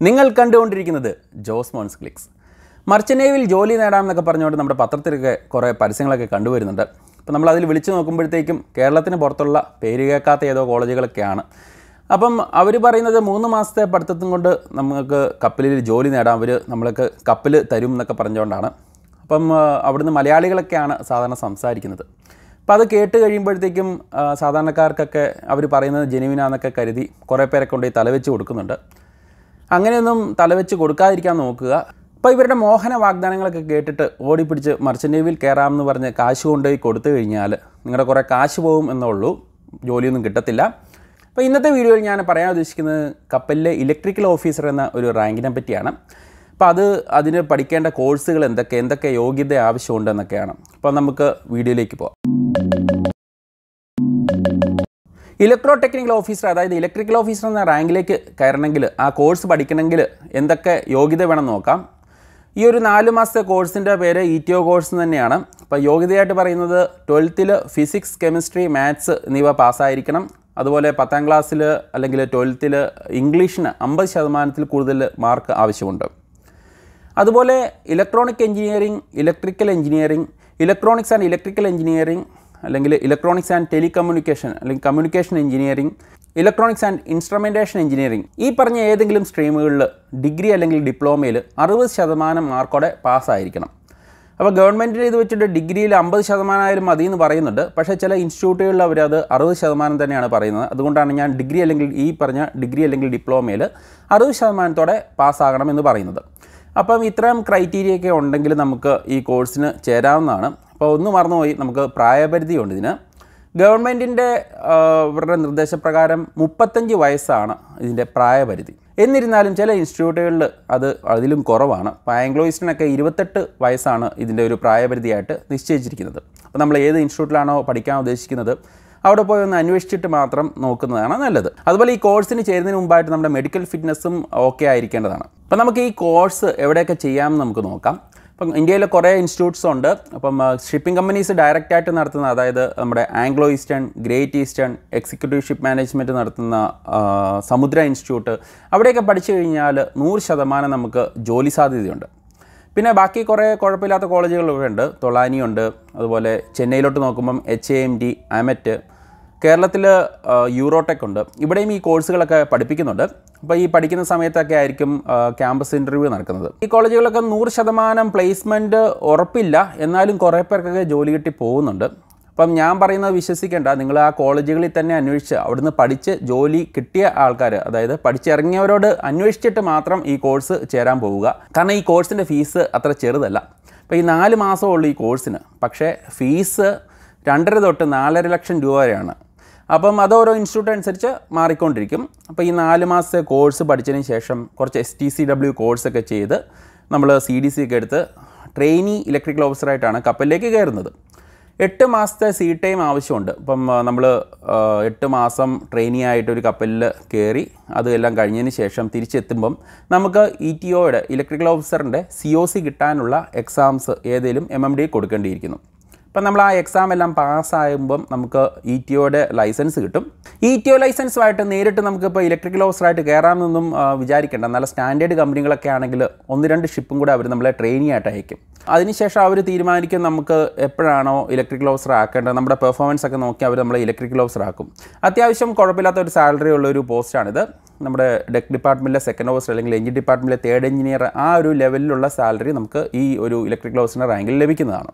നിങ്ങൾ കണ്ടുകൊണ്ടിരിക്കുന്നത് Jose Mons clicks merchant നേവിയിൽ ജോലി നേടാമെന്നൊക്കെ പറഞ്ഞുകൊണ്ട് നമ്മുടെ പത്രത്തിലൊക്കെ കുറേ പരസ്യങ്ങളൊക്കെ കണ്ടുവരുന്നുണ്ട് അപ്പോൾ നമ്മൾ അതിൽ വിളിച്ചു നോക്കുമ്പോഴത്തേക്കും കേരളത്തിന് പുറത്തുള്ള പേര് കേൾക്കാത്ത ഏതോ കോളേജുകളൊക്കെയാണ് അപ്പം അവർ പറയുന്നത് മൂന്ന് മാസത്തെ പഠിത്തം കൊണ്ട് നമുക്ക് കപ്പലിൽ ജോലി നേടാം അവർ നമ്മൾക്ക് കപ്പൽ തരും എന്നൊക്കെ പറഞ്ഞുകൊണ്ടാണ് അപ്പം ആ, അവിടുന്ന് മലയാളികളൊക്കെയാണ് സാധാരണ സംസാരിക്കുന്നത് അപ്പോൾ അത് കേട്ട് കഴിയുമ്പോഴത്തേക്കും ആ, സാധാരണക്കാർക്കൊക്കെ അവർ പറയുന്നത് ജെനുവിനാന്നൊക്കെ കരുതി കുറേ പേരൊക്കെ കൊണ്ടുപോയി തലവെച്ച് കൊടുക്കുന്നുണ്ട് അങ്ങനെയൊന്നും തലവെച്ച് കൊടുക്കാതിരിക്കാൻ നോക്കുക അപ്പോൾ ഇവരുടെ മോഹന വാഗ്ദാനങ്ങളൊക്കെ കേട്ടിട്ട് ഓടിപ്പിടിച്ച് മർച്ചൻ്റ് നേവിയിൽ കയറാമെന്ന് പറഞ്ഞ് കാശ് കൊണ്ടുപോയി കൊടുത്തു കഴിഞ്ഞാൽ നിങ്ങളുടെ കുറേ കാശ് പോകും എന്നുള്ളൂ ജോലിയൊന്നും കിട്ടത്തില്ല അപ്പോൾ ഇന്നത്തെ വീഡിയോയിൽ ഞാൻ പറയാൻ ഉദ്ദേശിക്കുന്നത് കപ്പലിലെ ഇലക്ട്രിക്കൽ ഓഫീസർ എന്ന ഒരു റാങ്കിനെ പറ്റിയാണ് അപ്പോൾ അത് അതിന് പഠിക്കേണ്ട കോഴ്സുകൾ എന്തൊക്കെ എന്തൊക്കെ യോഗ്യത ആവശ്യമുണ്ടെന്നൊക്കെയാണ് അപ്പോൾ നമുക്ക് വീഡിയോയിലേക്ക് പോകാം ഇലക്ട്രോ ടെക്നിക്കൽ ഓഫീസർ അതായത് ഇലക്ട്രിക്കൽ ഓഫീസർ എന്ന റാങ്കിലേക്ക് കയറണമെങ്കിൽ ആ കോഴ്സ് പഠിക്കണമെങ്കിൽ എന്തൊക്കെ യോഗ്യത വേണം നോക്കാം ഈ ഒരു നാല് മാസത്തെ കോഴ്സിൻ്റെ പേര് ഇ ടി ഒ കോഴ്സ് തന്നെയാണ് അപ്പോൾ യോഗ്യതയായിട്ട് പറയുന്നത് ട്വൽത്തിൽ ഫിസിക്സ് കെമിസ്ട്രി മാത്സ് എന്നിവ പാസ്സായിരിക്കണം അതുപോലെ പത്താം ക്ലാസ്സിൽ അല്ലെങ്കിൽ ട്വൽത്തിൽ ഇംഗ്ലീഷിന് അമ്പത് ശതമാനത്തിൽ കൂടുതൽ മാർക്ക് ആവശ്യമുണ്ട് അതുപോലെ electronic engineering electrical engineering electronics and electrical engineering അല്ലെങ്കിൽ ഇലക്ട്രോണിക്സ് ആൻഡ് ടെലികമ്മ്യൂണിക്കേഷൻ അല്ലെങ്കിൽ communication engineering electronics and instrumentation engineering ഈ പറഞ്ഞ ഏതെങ്കിലും സ്ട്രീമുകളിൽ ഡിഗ്രി അല്ലെങ്കിൽ ഡിപ്ലോമയിൽ അറുപത് ശതമാനം മാർക്കോടെ പാസ്സായിരിക്കണം അപ്പോൾ ഗവൺമെൻറ്റിൽ ഇത് വെച്ചിട്ട് ഡിഗ്രിയിൽ അമ്പത് ശതമാനമായാലും മതി എന്ന് പറയുന്നുണ്ട് പക്ഷേ ചില ഇൻസ്റ്റിറ്റ്യൂട്ടുകളിൽ അവർ അത് അറുപത് ശതമാനം തന്നെയാണ് പറയുന്നത് അതുകൊണ്ടാണ് ഞാൻ ഡിഗ്രി അല്ലെങ്കിൽ ഈ പറഞ്ഞ ഡിഗ്രി അല്ലെങ്കിൽ ഡിപ്ലോമയിൽ അറുപത് ശതമാനത്തോടെ പാസ്സാകണം എന്ന് പറയുന്നത് അപ്പം ഇത്തരം ക്രൈറ്റീരിയ ഉണ്ടെങ്കിൽ നമുക്ക് ഈ കോഴ്സിന് ചേരാവുന്നതാണ് അപ്പോൾ ഒന്ന് മറന്നുപോയി നമുക്ക് പ്രായപരിധിയുണ്ട് ഇതിന് ഗവൺമെൻറ്റിൻ്റെ ഇവരുടെ നിർദ്ദേശപ്രകാരം മുപ്പത്തഞ്ച് വയസ്സാണ് ഇതിൻ്റെ പ്രായപരിധി എന്നിരുന്നാലും ചില ഇൻസ്റ്റിറ്റ്യൂട്ടുകളിൽ അത് അതിലും കുറവാണ് ഇപ്പോൾ ആംഗ്ലോയിസ്റ്റിനൊക്കെ ഇരുപത്തെട്ട് വയസ്സാണ് ഇതിൻ്റെ ഒരു പ്രായപരിധിയായിട്ട് നിശ്ചയിച്ചിരിക്കുന്നത് അപ്പോൾ നമ്മൾ ഏത് ഇൻസ്റ്റിറ്റ്യൂട്ടിലാണോ പഠിക്കാൻ ഉദ്ദേശിക്കുന്നത് അവിടെ പോയി ഒന്ന് അന്വേഷിച്ചിട്ട് മാത്രം നോക്കുന്നതാണ് നല്ലത് അതുപോലെ ഈ കോഴ്സിന് ചേരുന്നതിന് മുമ്പായിട്ട് നമ്മുടെ മെഡിക്കൽ ഫിറ്റ്നസ്സും ഓക്കെ ആയിരിക്കേണ്ടതാണ് അപ്പോൾ നമുക്ക് ഈ കോഴ്സ് എവിടെയൊക്കെ ചെയ്യാമെന്ന് നമുക്ക് നോക്കാം ഇപ്പം ഇന്ത്യയിൽ കുറേ ഇൻസ്റ്റിറ്റ്യൂട്ട്സ് ഉണ്ട് അപ്പം ഷിപ്പിംഗ് കമ്പനീസ് ഡയറക്റ്റ് ആയിട്ട് നടത്തുന്ന അതായത് നമ്മുടെ Anglo Eastern Great Eastern executive ship management നടത്തുന്ന ആ, സമുദ്ര ഇൻസ്റ്റിറ്റ്യൂട്ട് അവിടെയൊക്കെ പഠിച്ചു കഴിഞ്ഞാൽ നൂറ് ശതമാനം നമുക്ക് ജോലി സാധ്യതയുണ്ട് പിന്നെ ബാക്കി കുറേ കുഴപ്പമില്ലാത്ത കോളേജുകളൊക്കെ ഉണ്ട് തൊളാനിയുണ്ട് അതുപോലെ ചെന്നൈയിലോട്ട് നോക്കുമ്പം H A M D AMET കേരളത്തിൽ യൂറോടെക് ഉണ്ട് ഇവിടെയും ഈ കോഴ്സുകളൊക്കെ പഠിപ്പിക്കുന്നുണ്ട് അപ്പോൾ ഈ പഠിക്കുന്ന സമയത്തൊക്കെ ആയിരിക്കും ക്യാമ്പസ് ഇൻ്റർവ്യൂ നടക്കുന്നത് ഈ കോളേജുകളൊക്കെ നൂറ് ശതമാനം പ്ലേസ്മെൻറ്റ് ഉറപ്പില്ല എന്നാലും കുറേ പേർക്കൊക്കെ ജോലി കിട്ടി പോകുന്നുണ്ട് അപ്പം ഞാൻ പറയുന്നത് വിശ്വസിക്കേണ്ട നിങ്ങൾ ആ കോളേജുകളിൽ തന്നെ അന്വേഷിച്ച് അവിടുന്ന് പഠിച്ച് ജോലി കിട്ടിയ ആൾക്കാർ അതായത് പഠിച്ചിറങ്ങിയവരോട് അന്വേഷിച്ചിട്ട് മാത്രം ഈ കോഴ്സ് ചേരാൻ പോവുക കാരണം ഈ കോഴ്സിൻ്റെ ഫീസ് അത്ര ചെറുതല്ല അപ്പോൾ ഈ നാല് മാസമുള്ളൂ ഈ കോഴ്സിന് പക്ഷേ ഫീസ് രണ്ടര തൊട്ട് നാലര ലക്ഷം രൂപ വരെയാണ് അപ്പം അത് ഓരോ ഇൻസ്റ്റിറ്റ്യൂട്ട് അനുസരിച്ച് മാറിക്കൊണ്ടിരിക്കും അപ്പോൾ ഈ നാല് മാസത്തെ കോഴ്സ് പഠിച്ചതിന് ശേഷം കുറച്ച് എസ് ടി സി ഡബ്ല്യു കോഴ്സൊക്കെ ചെയ്ത് നമ്മൾ സി ഡി സി ഒക്കെ എടുത്ത് ട്രെയിനി ഇലക്ട്രിക്കൽ ഓഫീസറായിട്ടാണ് കപ്പലിലേക്ക് കയറുന്നത് എട്ട് മാസത്തെ സീ ടൈം ആവശ്യമുണ്ട് ഇപ്പം നമ്മൾ എട്ട് മാസം ട്രെയിനി ആയിട്ട് ഒരു കപ്പലിൽ കയറി അത് എല്ലാം കഴിഞ്ഞതിന് ശേഷം തിരിച്ചെത്തുമ്പം നമുക്ക് ഇ ടി ഒയുടെ ഇലക്ട്രിക്കൽ ഓഫീസറിൻ്റെ സി ഒ സി കിട്ടാനുള്ള എക്സാംസ് ഏതെങ്കിലും എം എം ഡി കൊടുക്കേണ്ടിയിരിക്കുന്നു അപ്പം നമ്മൾ ആ എക്സാം എല്ലാം പാസ്സാകുമ്പം നമുക്ക് ഇ ടി ഒയുടെ ലൈസൻസ് കിട്ടും ഇ ടി ഒ ലൈസൻസുമായിട്ട് നേരിട്ട് നമുക്കിപ്പോൾ ഇലക്ട്രിക്കൽ ഓഫീസറായിട്ട് കയറാമെന്നൊന്നും ആ, വിചാരിക്കേണ്ട നല്ല സ്റ്റാൻഡേർഡ് കമ്പനികളൊക്കെ ആണെങ്കിൽ ഒന്ന് രണ്ട് ഷിപ്പും കൂടെ അവർ നമ്മളെ ട്രെയിനി ആയിട്ട് അയക്കും അതിനുശേഷം അവർ തീരുമാനിക്കും നമുക്ക് എപ്പോഴാണോ ഇലക്ട്രിക്കൽ ഓഫീസർ ആക്കേണ്ടത് നമ്മുടെ പെർഫോമൻസ് ഒക്കെ നോക്കി അവർ നമ്മളെ ഇലക്ട്രിക്കൽ ഓഫീസർ ആക്കും അത്യാവശ്യം കുഴപ്പമില്ലാത്ത ഒരു സാലറി ഉള്ള ഒരു പോസ്റ്റാണിത് നമ്മുടെ ഡെക് ഡിപ്പാർട്ട്മെൻറ്റിലെ സെക്കൻഡ് ഓഫീസർ അല്ലെങ്കിൽ എഞ്ചിൻ ഡിപ്പാർട്ട്മെൻറ്റിലെ തേർഡ് എഞ്ചിനീയർ ആ ഒരു ലെവലിലുള്ള സാലറി നമുക്ക് ഈ ഒരു ഇലക്ട്രിക്കൽ ഓഫീസറിൻ്റെ റാങ്കിൽ ലഭിക്കുന്നതാണ്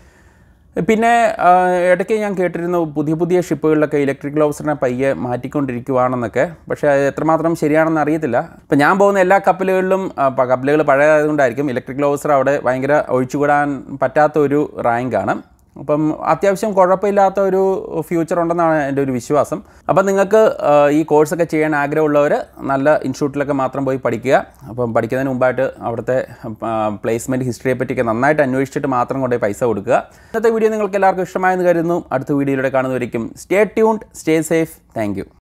പിന്നെ ആ, ഇടയ്ക്ക് ഞാൻ കേട്ടിരുന്നു പുതിയ പുതിയ ഷിപ്പുകളിലൊക്കെ ഇലക്ട്രിക്കൽ ഓഫീസറിനെ പയ്യെ മാറ്റിക്കൊണ്ടിരിക്കുവാണെന്നൊക്കെ പക്ഷേ അത് എത്രമാത്രം ശരിയാണെന്ന് അറിയത്തില്ല ഇപ്പം ഞാൻ പോകുന്ന എല്ലാ കപ്പലുകളിലും ആ, പ- കപ്പലുകൾ പഴയതായതുകൊണ്ടായിരിക്കും ഇലക്ട്രിക്കൽ ഓഫീസർ അവിടെ ഭയങ്കര ഒഴിച്ചുകൂടാൻ പറ്റാത്ത ഒരു റാങ്കാണ് അപ്പം അത്യാവശ്യം കുഴപ്പമില്ലാത്ത ഒരു ഫ്യൂച്ചർ ഉണ്ടെന്നാണ് എൻ്റെ ഒരു വിശ്വാസം അപ്പം നിങ്ങൾക്ക് ആ, ഈ കോഴ്സൊക്കെ ചെയ്യാൻ ആഗ്രഹമുള്ളവർ നല്ല ഇൻസ്റ്റിറ്റ്യൂട്ടിലൊക്കെ മാത്രം പോയി പഠിക്കുക അപ്പം പഠിക്കുന്നതിന് മുമ്പായിട്ട് അവിടുത്തെ പ്ലേസ്മെൻറ്റ് ഹിസ്റ്ററിയെ പറ്റിയൊക്കെ നന്നായിട്ട് അന്വേഷിച്ചിട്ട് മാത്രം കൊണ്ടുപോയി പൈസ കൊടുക്കുക ഇന്നത്തെ വീഡിയോ നിങ്ങൾക്ക് എല്ലാവർക്കും ഇഷ്ടമായെന്ന് കരുതുന്നു അടുത്ത വീഡിയോയിലൂടെ കാണുന്നവരിക്കും stay tuned stay safe thank